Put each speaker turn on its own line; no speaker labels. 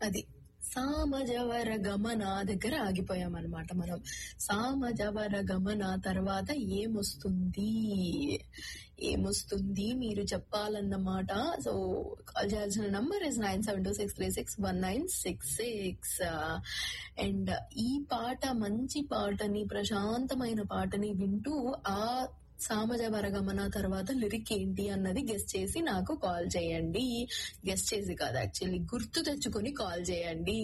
అది సామజవర గమన దగ్గర ఆగిపోయామన్నమాట మనం సామజవర గమన తర్వాత ఏమొస్తుంది ఏమొస్తుంది మీరు చెప్పాలన్నమాట సో కాల్ చేయాల్సిన number is nine seven two six three six one nine six six and ఈ పాట మంచి పాటని ప్రశాంతమైన పాటని వింటూ ఆ సామజ వరగమన తర్వాత లిరిక్ ఏంటి అన్నది గెస్ట్ చేసి నాకు కాల్ చేయండి గెస్ట్ చేసి కాదు యాక్చువల్లీ గుర్తు తెచ్చుకొని కాల్ చేయండి